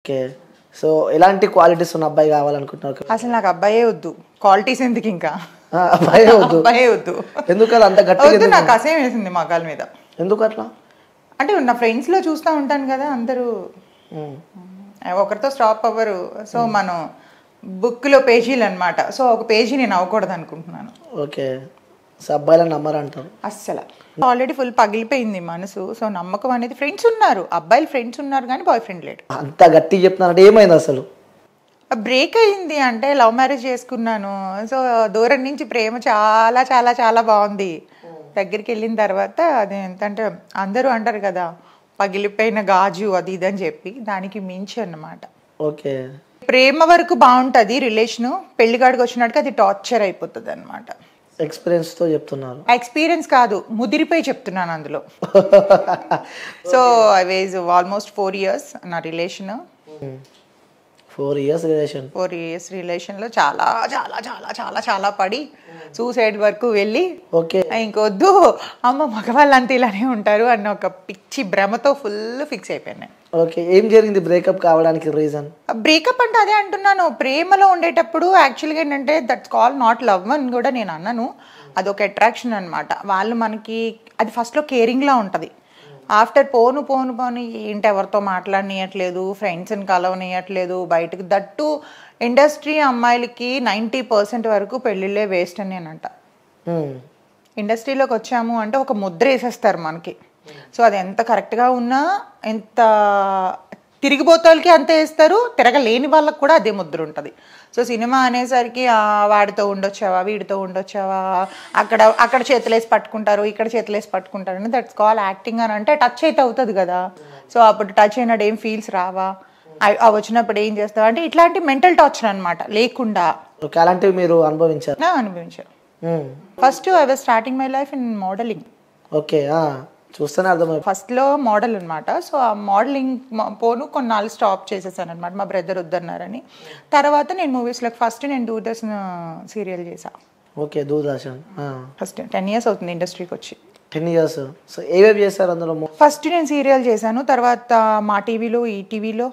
Okay so ఎలాంటి qualities ఉన్న అబ్బాయి కావాలనుకుంటున్నారు అసలు నాకు అబ్బాయే వద్దు క్వాలిటీస్ ఎందుకు ఇంకా ఆ, అబ్బాయి వద్దు అబ్బాయే వద్దు ఎందుకు అలా అంత గట్టిగా వద్దు ఎందుకు? నాకు అసహ్యం వేసింది మగాల మీద ఎందుకు అట్లా అంటే నా ఫ్రెండ్స్ లో చూస్తూ ఉంటాను కదా అందరూ ఉమ్. ఒకరితో స్టాప్ అవ్వరు సో మనం బుక్ లో పేజీలు అన్నమాట సో ఒక పేజీ నేను అవ్వకూడదు అనుకుంటున్నాను ఓకే సో అబ్బాయిలను నమ్మరు అంటారు అస్సలు ఆల్రెడీ ఫుల్ పగిలిపోయింది మనసు సో నమ్మకం అనేది ఫ్రెండ్స్ ఉన్నారు అబ్బాయిలు ఫ్రెండ్స్ ఉన్నారు కానీ బాయ్ ఫ్రెండ్ లేడు అంత గట్టిగా చెప్తున్నారంటే ఏమైంది అసలు బ్రేక్ అయింది అంటే లవ్ మ్యారేజ్ చేసుకున్నాను సో దూరం నుంచి ప్రేమ చాలా చాలా చాలా బాగుంది దగ్గరికి వెళ్ళిన తర్వాత అది ఎంతంటే అందరూ అంటారు కదా పగిలిపోయిన గాజు అది ఇది అని చెప్పి దానికి మించి అన్నమాట ఓకే ప్రేమ వరకు బాగుంటుంది రిలేషన్ పెళ్లిగాడికి వచ్చినట్టుగా అది టార్చర్ అయిపోతుంది అనమాట ఎక్స్పీరియన్స్తో చెప్తున్నారు ఎక్స్పీరియన్స్ కాదు ముదిరిపోయి చెప్తున్నాను అందులో so I was almost four years నా relation four years relation four years రిలేషన్లో చాలా చాలా చాలా చాలా చాలా పడి సూసైడ్ వరకు వెళ్ళి ఓకే ఇంకొద్దు అమ్మ మగవాళ్ళు అంతా ఇలానే ఉంటారు అన్న ఒక పిచ్చి భ్రమతో ఫుల్ ఫిక్స్ అయిపోయాను నేను ఓకే ఏం జరిగింది బ్రేకప్ కావడానికి రీజన్ బ్రేకప్ అంటే అదే అంటున్నాను ప్రేమలో ఉండేటప్పుడు యాక్చువల్గా ఏంటంటే దట్స్ కాల్ నాట్ లవ్ అని కూడా నేను అన్నాను అదొక అట్రాక్షన్ అనమాట వాళ్ళు మనకి అది ఫస్ట్లో కేరింగ్లా ఉంటుంది ఆఫ్టర్ పోను పోను పోను ఏంటి ఎవరితో మాట్లాడనీయట్లేదు ఫ్రెండ్స్ని కలవనీయట్లేదు బయటకు దట్టు ఇండస్ట్రీ అమ్మాయిలకి నైంటీ పర్సెంట్ వరకు పెళ్ళిళ్ళే వేస్ట్ అని నేనంట ఇండస్ట్రీలోకి వచ్చాము అంటే ఒక ముద్ర వేసేస్తారు మనకి సో అది ఎంత కరెక్ట్గా ఉన్నా ఎంత తిరిగిపోతాలకి అంతే వేస్తారు తిరగలేని వాళ్ళకి కూడా అదే ముద్ర ఉంటుంది సో సినిమా అనేసరికి ఆ, వాడితో ఉండొచ్చావా వీడితో ఉండొచ్చావా అక్కడ అక్కడ చేతులేసి పట్టుకుంటారు ఇక్కడ చేతులేసి పట్టుకుంటారు అని దట్స్ కాల్ యాక్టింగ్ అని అంటే టచ్ అయితే అవుతుంది కదా సో అప్పుడు టచ్ అయినట్టు ఏం ఫీల్స్ రావా అవి అవి వచ్చినప్పుడు ఏం చేస్తావా అంటే ఇట్లాంటి మెంటల్ టార్చర్ అనమాట లేకుండా ఓకే అలాంటివి మీరు అనుభవించారు నా అనుభవించాను hmm. First I was starting my life in modelling okay ఆ, చూస్తేనే అర్థమైంది ఫస్ట్లో మోడల్ అనమాట సో ఆ మోడలింగ్ పోను కొన్నాళ్ళు స్టాప్ చేసేసాను అనమాట మా బ్రదర్ వద్దన్నారని తర్వాత నేను మూవీస్లో ఫస్ట్ నేను దూరదర్శన్ సీరియల్ చేసా okay Doordarshan first ten years అవుతుంది ఇండస్ట్రీకి వచ్చి టెన్ ఇయర్స్ సో ఏవేవి చేశారు అందులో మొ- ఫస్ట్ నేను సీరియల్ చేశాను తర్వాత మా టీవీలో ఈ టీవీలో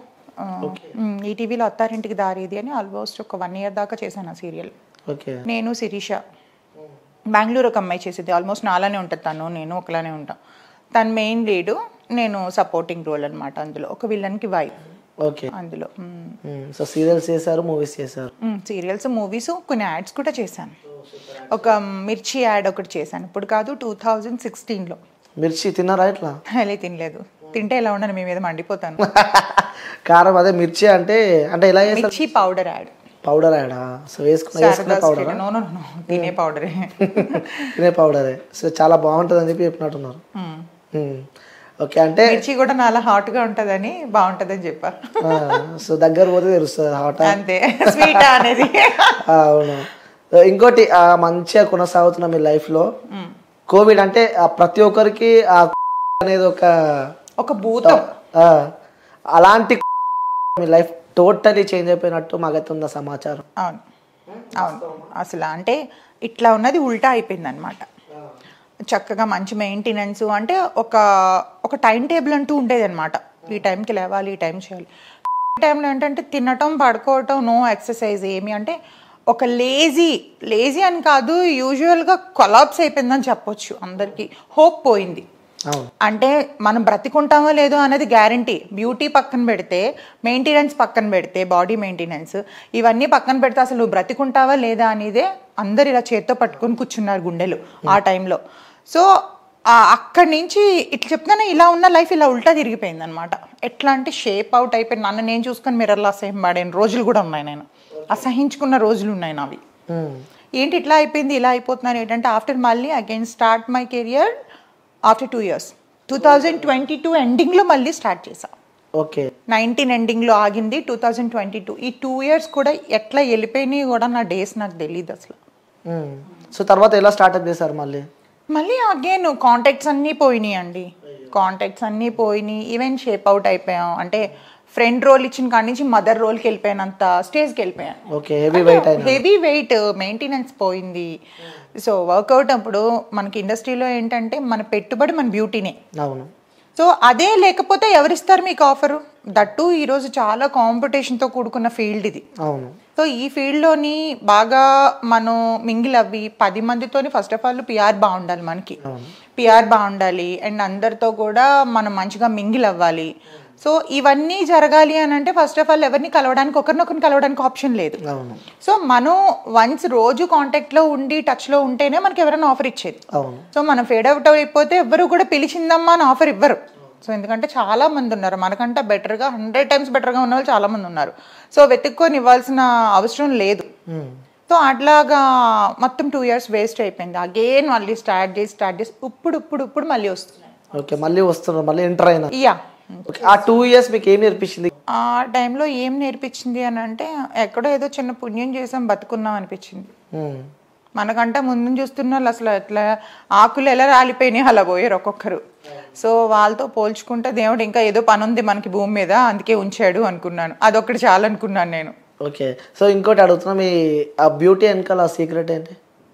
ఈ టీవీలో అత్తారింటికి దారేది అని ఆల్మోస్ట్ ఒక వన్ ఇయర్ దాకా చేశాను ఆ సీరియల్ ఓకే నేను శిరీష బెంగళూరు ఒక అమ్మాయి చేసేది ఆల్మోస్ట్ నాలానే ఉంటుంది తను నేను ఒకలానే ఉంటాం తను మెయిన్ లీడు నేను సపోర్టింగ్ రోల్ అనమాట అందులో ఒక విలన్కి వైఫ్ ఓకే అందులో మ్మ్. సో సీరియల్స్ చేశారు మూవీస్ చేశారు సీరియల్స్ మూవీస్ కొన్ని యాడ్స్ కూడా చేశాను ఒక మిర్చి యాడ్ ఒకటి చేశాను ఇప్పుడు కాదు టూ థౌజండ్ సిక్స్టీన్లో మిర్చి తిన్నారా ఇట్లా అలా తినలేదు తింటే ఎలా ఉండను మీ మీద మండిపోతాను కారం అదే మిర్చి అంటే అంటే ఎలా చేస్తారు మిర్చి పౌడర్ యాడ్ పౌడర్ యాడా సో వేసుకున్న వేసుకునే పౌడర్ నో నో నో తినే పౌడరే తినే పౌడరే సో చాలా బాగుంటుంది అని చెప్పి చెప్పినట్టున్నారు మ్మ్. ఓకే అంటే మిర్చి కూడా నాలా హాట్ గా ఉంటదని బాగుంటదని చెప్పా ఆ, సో దగ్గర పోతే తెలుస్తుంది హాట్ అంతే స్వీట్ అనేది అవును సో ఇంకోటి ఆ, మంచిగా కొనసాగుతున్న మీ లైఫ్లో కోవిడ్ అంటే ఆ, ప్రతి ఒక్కరికి ఆ అనేది ఒక ఒక భూతం ఆ, అలాంటి మీ లైఫ్ టోటలీ చేంజ్ అయిపోయినట్టు మాకైతే ఉన్న సమాచారం అవును అవును అసలు అంటే ఇట్లా ఉన్నది ఉల్టా అయిపోయింది అనమాట చక్కగా మంచి మెయింటెనెన్స్ అంటే ఒక ఒక టైం టేబుల్ అంటూ ఉండేది అనమాట ఈ టైంకి లేవాలి ఈ టైం చేయాలి ఈ టైంలో ఏంటంటే తినటం పడుకోవటం నో ఎక్సర్సైజ్ ఏమి అంటే ఒక లేజీ లేజీ అని కాదు యూజువల్గా కొలాప్స్ అయిపోయిందని చెప్పొచ్చు అందరికీ హోప్ పోయింది అవును అంటే మనం బ్రతికుంటామో లేదో అనేది గ్యారంటీ బ్యూటీ పక్కన పెడితే మెయింటెనెన్స్ పక్కన పెడితే బాడీ మెయింటెనెన్స్ ఇవన్నీ పక్కన పెడితే అసలు నువ్వు బ్రతికుంటావా లేదా అనేదే అందరు ఇలా చేత్తో పట్టుకొని కూర్చున్నారు గుండెలు ఆ టైంలో సో అక్కడి నుంచి ఇట్లా చెప్తానే ఇలా ఉన్న లైఫ్ ఇలా ఉల్టా తిరిగిపోయింది అనమాట ఎట్లా అంటే షేప్ అవుట్ అయిపోయింది నన్ను నేను చూసుకొని మిర్రర్లో అసహ్యం పడిన రోజులు కూడా ఉన్నాయి నేను అసహించుకున్న రోజులు ఉన్నాయి నావి మ్మ్. ఏంటి ఇట్లా అయిపోయింది ఇలా అయిపోతున్నాను ఏంటంటే ఆఫ్టర్ మళ్ళీ again start my career after two years two thousand twenty two ఎండింగ్లో మళ్ళీ స్టార్ట్ చేసా ఓకే నైన్టీన్ ఎండింగ్లో ఆగింది టూ థౌజండ్ ట్వంటీ టూ ఈ టూ ఇయర్స్ కూడా ఎట్లా వెళ్ళిపోయినాయి కూడా నా డేస్ నాకు తెలియదు అసలు మ్మ్. సో తర్వాత ఎలా స్టార్ట్అప్ చేశారు మళ్ళీ మళ్ళీ అగైన్ కాంటాక్ట్స్ అన్నీ పోయినాయి అండి కాంటాక్ట్స్ అన్నీ పోయినాయి ఈవెన్ షేప్ అవుట్ అయిపోయాం అంటే ఫ్రెండ్ రోల్ ఇచ్చిన కాడి నుంచి మదర్ రోల్కి వెళ్ళిపోయానంత స్టేజ్కి వెళ్ళిపోయాను ఓకే హెవీ వెయిట్ అయినా హెవీ వెయిట్ మెయింటెనెన్స్ పోయింది సో వర్కౌట్ అప్పుడు మనకి ఇండస్ట్రీలో ఏంటంటే మన పెట్టుబడి మన బ్యూటీనే అవును సో అదే లేకపోతే ఎవరిస్తారు మీకు ఆఫరు దట్టు ఈరోజు చాలా కాంపిటీషన్తో కూడుకున్న ఫీల్డ్ ఇది అవును సో ఈ ఫీల్డ్లోని బాగా మనం మింగిల్ అవ్వి పది మందితోని ఫస్ట్ ఆఫ్ ఆల్ పిఆర్ బాగుండాలి మనకి పిఆర్ బాగుండాలి అండ్ అందరితో కూడా మనం మంచిగా మింగిల్ అవ్వాలి సో ఇవన్నీ జరగాలి అని అంటే ఫస్ట్ ఆఫ్ ఆల్ ఎవరిని కలవడానికి ఒకరినొకరిని కలవడానికి ఆప్షన్ లేదు అవును సో మనం వన్స్ రోజు కాంటాక్ట్లో ఉండి టచ్లో ఉంటేనే మనకి ఎవరైనా ఆఫర్ ఇచ్చేది అవును సో మనం ఫేడ్ అవుట్ అయిపోతే ఎవ్వరు కూడా పిలిచిందమ్మా అని ఆఫర్ ఇవ్వరు సో ఎందుకంటే చాలా మంది ఉన్నారు మనకంటే బెటర్గా హండ్రెడ్ టైమ్స్ బెటర్గా ఉన్న వాళ్ళు చాలా మంది ఉన్నారు సో వెతుక్కొని ఇవ్వాల్సిన అవసరం లేదు ఉమ్. సో అట్లాగా మొత్తం టూ ఇయర్స్ వేస్ట్ అయిపోయింది అగైన్ మళ్ళీ స్టార్ట్ చేసి స్టార్ట్ చేసి ఇప్పుడు ఇప్పుడు ఇప్పుడు మళ్ళీ వస్తున్నాయి ఓకే మళ్ళీ వస్తున్నారు మళ్ళీ ఎంటర్ అయినా యా ఓకే ఆ టూ ఇయర్స్ మీకు ఏం నేర్పించింది ఆ టైంలో ఏం నేర్పించింది అని అంటే ఎక్కడో ఏదో చిన్న పుణ్యం చేసాం బతుకున్నాం అనిపించింది ఉమ్. మనకంటే ముందు చూస్తున్న వాళ్ళు అసలు ఎట్లా ఆకులు ఎలా రాలిపోయినాయి అలా పోయారు ఒక్కొక్కరు సో వాళ్ళతో పోల్చుకుంటే దేవుడు ఇంకా ఏదో పని ఉంది మనకి భూమి మీద అందుకే ఉంచాడు అనుకున్నాను అదొక్కటి చాలు అనుకున్నాను నేను ఓకే సో ఇంకోటి అడుగుతున్నా మీ ఆ బ్యూటీ వెనకాల ఆ సీక్రెట్ ఏంటి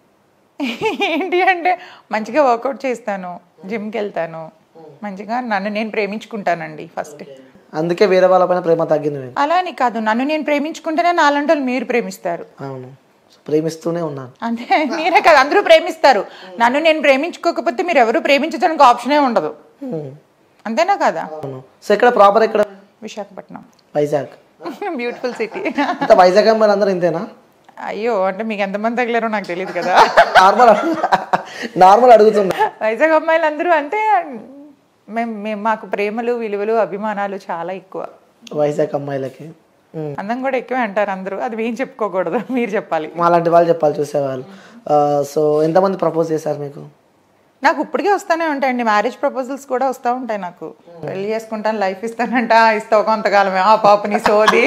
ఏంటి అంటే మంచిగా వర్కౌట్ చేస్తాను జిమ్కి వెళ్తాను మంచిగా నన్ను నేను ప్రేమించుకుంటానండి ఫస్ట్ అందుకే వేరే వాళ్ళపైన ప్రేమ తగ్గింది నేను అలా అని కాదు నన్ను నేను ప్రేమించుకుంటేనే నాలంటి వాళ్ళు మీరు ప్రేమిస్తారు అవును ప్రేమిస్తూనే ఉన్నాను అంటే మీరే కాదు అందరూ ప్రేమిస్తారు నన్ను నేను ప్రేమించుకోకపోతే మీరు ఎవరు ప్రేమించడానికి ఆప్షనే ఉండదు ఉమ్. అంతేనా కదా అవును సో ఇక్కడ ప్రాపర్ ఇక్కడ విశాఖపట్నం వైజాగ్ బ్యూటిఫుల్ సిటీ అంత వైజాగ్ అమ్మాయిలు అందరూ ఇంతేనా అయ్యో అంటే మీకు ఎంతమంది తగిలారో నాకు తెలియదు కదా నార్మల్ నార్మల్ అడుగుతున్నా వైజాగ్ అమ్మాయిలు అందరూ అంటే మేము మేము మాకు ప్రేమలు విలువలు అభిమానాలు చాలా ఎక్కువ వైజాగ్ అమ్మాయిలకి ఉమ్. అందం కూడా ఎక్కువే అంటారు అందరూ అది మేము చెప్పుకోకూడదు మీరు చెప్పాలి మాలాంటి వాళ్ళు చెప్పాలి చూసేవాళ్ళు ఆ, సో ఎంతమంది ప్రపోజ్ చేశారు మీకు నాకు ఇప్పటికే వస్తానే ఉంటాయండి మ్యారేజ్ ప్రపోజల్స్ కూడా వస్తూ ఉంటాయి నాకు పెళ్లి చేసుకుంటాను లైఫ్ ఇస్తానంట "ఆ, ఇస్తావు కొంతకాలమే ఆ పాపని సోది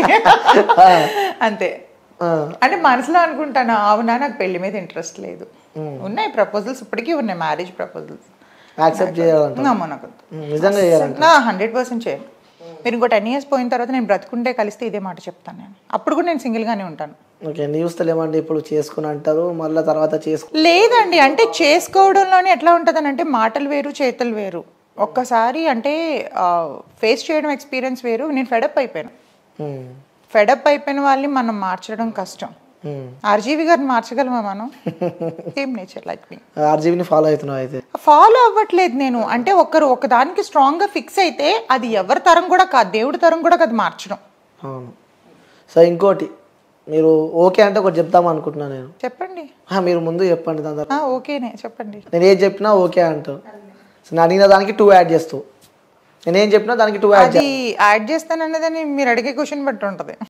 అంతే ఆ, అంటే మనసులో అనుకుంటాను అవునా నాకు పెళ్లి మీద ఇంట్రెస్ట్ లేదు ఉన్నాయి ప్రపోజల్స్ ఇప్పటికీ ఉన్నాయి మ్యారేజ్ ప్రపోజల్స్ యాక్సెప్ట్ చేయాలంట నమ్మో నాకు ఉమ్, నిజంగా చేయాలంట నా హండ్రెడ్ పర్సెంట్ చేయను మీరు ఇంకో టెన్ ఇయర్స్ పోయిన తర్వాత నేను బ్రతుకుంటే కలిస్తే ఇదే మాట చెప్తాను నేను అప్పుడు కూడా నేను సింగిల్గానే ఉంటాను ఓకే న్యూస్ ఏమండి ఇప్పుడు చేసుకుని అంటారు మళ్ళీ తర్వాత చేసుకు లేదండి అంటే చేసుకోవడంలోనే ఎట్లా ఉంటుంది అంటే మాటలు వేరు చేతులు వేరు ఒక్కసారి అంటే ఫేస్ చేయడం ఎక్స్పీరియన్స్ వేరు నేను ఫెడప్ అయిపోయాను ఉమ్, ఫెడప్ అయిపోయిన వాళ్ళని మనం మార్చడం కష్టం ఉమ్. ఆర్జీవి గారిని మార్చగలమా మనం సేమ్ నేచర్ లైక్ మీ ఆర్జీబీని ఫాలో అవుతున్నావు అయితే ఫాలో అవ్వట్లేదు నేను అంటే ఒకరు ఒకదానికి స్ట్రాంగ్ గా ఫిక్స్ అయితే అది ఎవరి తరం కూడా కాదు దేవుడి తరం కూడా కాదు మార్చడం అవును సో ఇంకోటి మీరు ఓకే అంటే ఒకటి చెప్దాం అనుకుంటున్నాను నేను చెప్పండి ఆ, మీరు ముందు చెప్పండి దాని తర్వాత ఆ, ఓకేనే చెప్పండి నేను ఏది చెప్పినా ఓకే అంటావు సో నేను అడిగిన దానికి టూ యాడ్ చేస్తావు నేను ఏం చెప్పినా దానికి టూ యాడ్ అది యాడ్ చేస్తానన్నదని మీరు అడిగే క్వశ్చన్ బట్టి ఉంటది